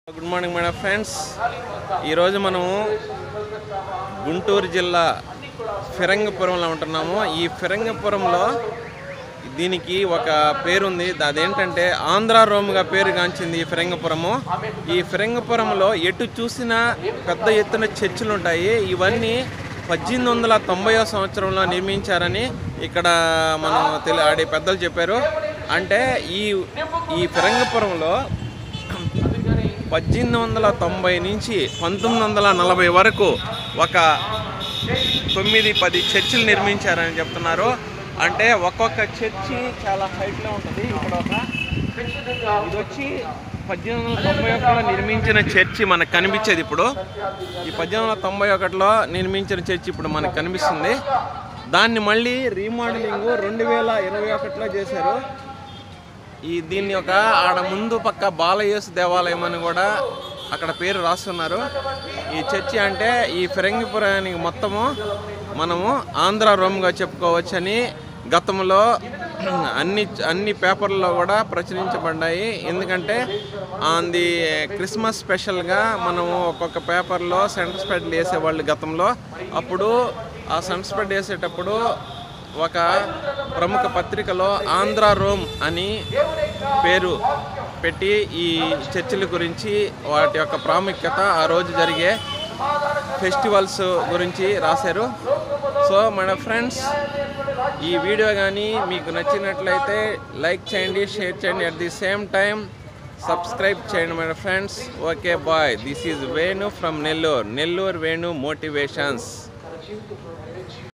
good morning madam friends ఈరోజు మనము గుంటూరు జిల్లా ఫిరంగపురంలో ఉంటున్నాము ఈ ఫిరంగపురంలో దీనికి ఒక పేరుంది అదేంటంటే ఆంధ్ర రోమ్గా పేరుగాంచింది ఈ ఫిరంగపురము ఈ ఫిరంగపురంలో ఎటు చూసినా పెద్ద ఎత్తున చర్చిలు ఉంటాయి ఇవన్నీ పద్దెనిమిది వందల తొంభై సంవత్సరంలో నిర్మించారని ఇక్కడ మనం తెలి ఆడే పెద్దలు చెప్పారు అంటే ఈ ఈ ఫిరంగపురంలో పద్దెనిమిది వందల తొంభై నుంచి పంతొమ్మిది వందల నలభై వరకు ఒక తొమ్మిది పది చర్చిలు నిర్మించారని చెప్తున్నారు అంటే ఒక్కొక్క చర్చి చాలా హైట్లో ఉంటుంది ఇక్కడ ఒక ఇది వచ్చి పద్దెనిమిది వందల తొంభై ఒకటిలో నిర్మించిన చర్చి మనకు కనిపించేది ఇప్పుడు ఈ పద్దెనిమిది వందల తొంభై ఒకటిలో నిర్మించిన చర్చి ఇప్పుడు మనకు కనిపిస్తుంది దాన్ని మళ్ళీ రీమోడలింగ్ రెండు వేల ఇరవై ఒకటిలో చేశారు ఈ దీన్ని ఒక ఆడ ముందు పక్క బాలయేసు దేవాలయం అని కూడా అక్కడ పేరు రాస్తున్నారు ఈ చర్చి అంటే ఈ ఫిరంగిపురానికి మొత్తము మనము ఆంధ్ర రోమ్గా చెప్పుకోవచ్చని గతంలో అన్ని అన్ని పేపర్లలో కూడా ప్రచురించబడ్డాయి ఎందుకంటే ఆన్ ది క్రిస్మస్ స్పెషల్గా మనము ఒక్కొక్క పేపర్లో సెంటర్ స్ప్రెడ్ వేసేవాళ్ళు గతంలో అప్పుడు ఆ సెంటర్ స్ప్రెడ్ వేసేటప్పుడు ఒక ప్రముఖ పత్రికలో ఆంధ్ర రోమ్ అని పేరు పెట్టి ఈ చర్చిల గురించి వాటి యొక్క ప్రాముఖ్యత ఆ రోజు జరిగే ఫెస్టివల్స్ గురించి రాశారు సో మన ఫ్రెండ్స్ ఈ వీడియో కానీ మీకు నచ్చినట్లయితే లైక్ చేయండి షేర్ చేయండి at the same time subscribe చేయండి మన friends okay bye this is Venu from Nellore Nellore Venu motivations